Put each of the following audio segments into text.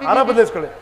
ಹಾರ ಬದಲಿಸ್ಕೊಳ್ಳಿ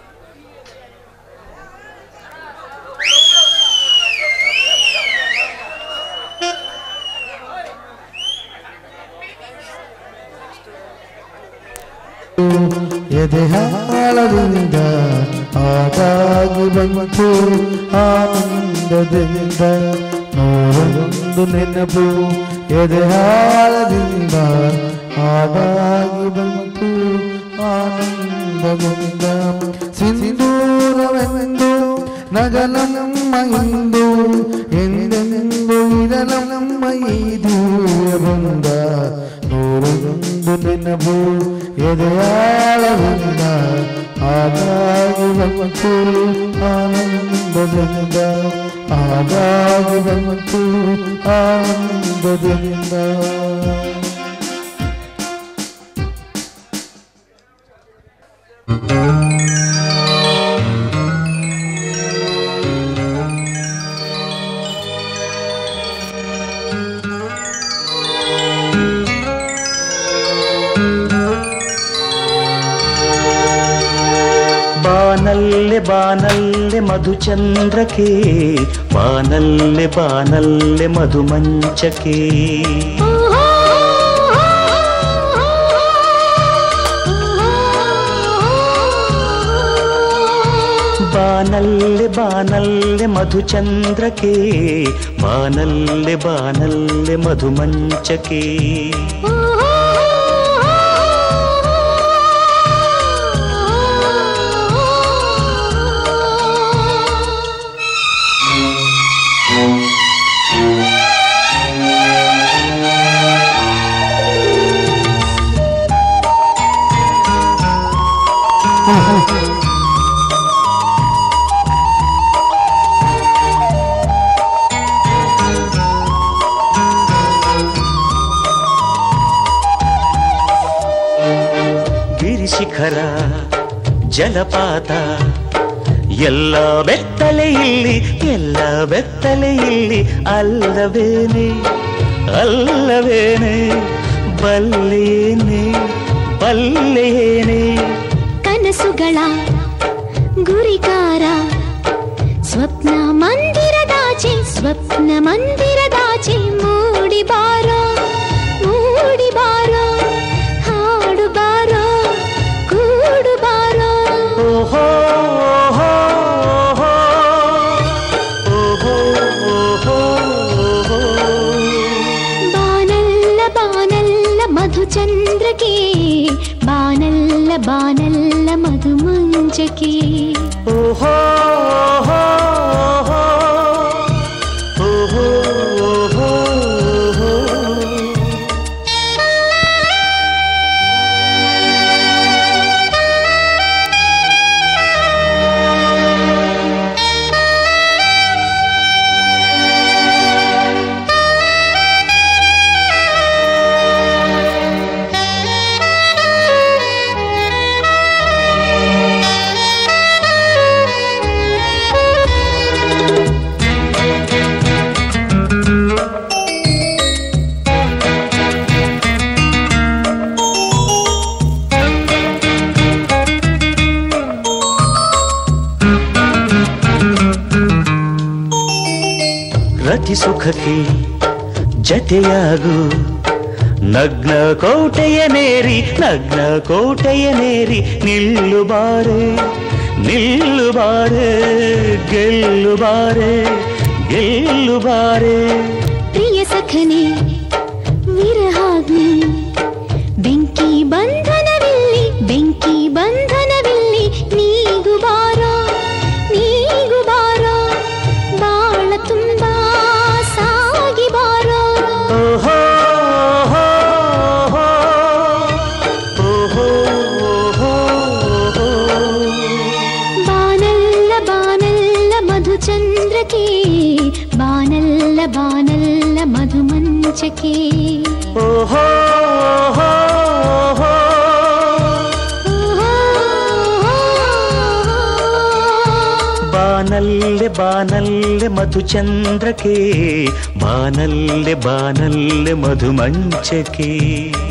ಎದೆಹಾಳದಿಂದ ಆಗಾಗಿ ಬಂತು ಆನಂದದಿಂದ ನೂರೊಂದು ನೆನಪು ಎದೆಹಾಳದಿಂದ ಆಗಾಗಿ ಬಂತು ಆನಂದದಿಂದ ಸಿಂಧೂರವೆಂದು ನಗಲಮ್ಮ ಇಂದು ಎಂದೆಂದು ಇರಲಮ್ಮ ಈ ದೂರ ಬಂದ ನೂರೊಂದು ನೆನಪು ಎದೆಯಾಳವಿಂದ ಆಗಾಗಿ ಬಂತು ಆನಂದದಿಂದ ಆಗಾಗಿ ಬಂತು ಆನಂದದಿಂದ ಬಾನಲ್ಲೆ ಬಾನಲ್ಲೆ ಮಧುಚಂದ್ರಕ್ಕೆ ಬಾನಲ್ಲೆ ಬಾನಲ್ಲೆ ಮಧುಮಂಚಕ್ಕೆ ಬಾನಲ್ಲೆ ಬಾನಲ್ಲೆ ಮಧುಚಂದ್ರಕ್ಕೆ ಬಾನಲ್ಲೆ ಬಾನಲ್ಲೆ ಮಧುಮಂಚಕ್ಕೆ ಗಿರಿಶಿಖರ ಜಲಪಾತ ಎಲ್ಲ ಬೆತ್ತಲೆ ಇಲ್ಲಿ ಎಲ್ಲ ಬೆತ್ತಲೆ ಇಲ್ಲಿ ಅಲ್ಲವೇನೆ ಅಲ್ಲವೇನೆ ಬಲ್ಲೇನೆ ಬಲ್ಲೇನೆ ಕನಸುಗಳ ಗುರಿಕಾರ ಸ್ವಪ್ನ ಮಂದಿರದಾಚೆ ಸ್ವಪ್ನ ಮಂದಿರದಾಚೆ ಮೂಡಿ ಬಾರೋ ಮೂಡಿ ಬಾರೋ ಹಾಡು ಬಾರೋ ಕೂಡು ಬಾರೋ ಓಹೋ ಓಹೋ ಓಹೋ ಓಹೋ ಓಹೋ ಬಾನಲ್ಲ ಬಾನಲ್ಲ ಮಧುಚಂದ್ರಕ್ಕೆ ಬಾನಲ್ಲ ಬಾನಲ್ಲ ಮಧುಮಂಜಕ್ಕೆ ಓಹೋ ಓಹೋ ಓಹೋ ಓಹೋ ಓಹೋ ರತಿ ಸುಖಕ್ಕೆ ಜತೆಯಾಗು ನಗ್ನ ಕೋಟೆಯ ನೇರಿ ನಗ್ನ ಕೋಟೆಯ ನೇರಿ ನಿಲ್ಲು ಬಾರೆ ನಿಲ್ಲು ಬಾರೆ ಗೆಲ್ಲು ಬಾರೆ ಗೆಲ್ಲು ಬಾರೆ ಪ್ರಿಯ ಸಖನೆ ವಿರಹಾಗ್ನಿ ಬೆಂಕಿ ಬಂಧನವಿಲ್ಲಿ ಬೆಂಕಿ ಬಂಧನವಿಲ್ಲಿ ನೀಗು ಬಾರೋ ನೀಗು ಬಾರೋ ಬಾಳ ತುಂಬಾ ಸಾಗಿ ಬಾರೋ ಓಹೋ ಓಹೋ ಓಹೋ ಓಹೋ ಬಾನಲ್ಲ ಬಾನಲ್ಲ ಮಧುಚಂದ್ರಕ್ಕೆ ಬಾನಲ್ಲ ಬಾನಲ್ಲ ಮಧುಮಂಚಕ್ಕೆ ಓಹೋ ಓಹೋ ಬಾನಲ್ಲೆ ಬಾನಲ್ಲೆ ಮಧುಚಂದ್ರಕ್ಕೆ ಬಾನಲ್ಲೆ ಬಾನಲ್ಲೆ ಮಧುಮಂಚಕ್ಕೆ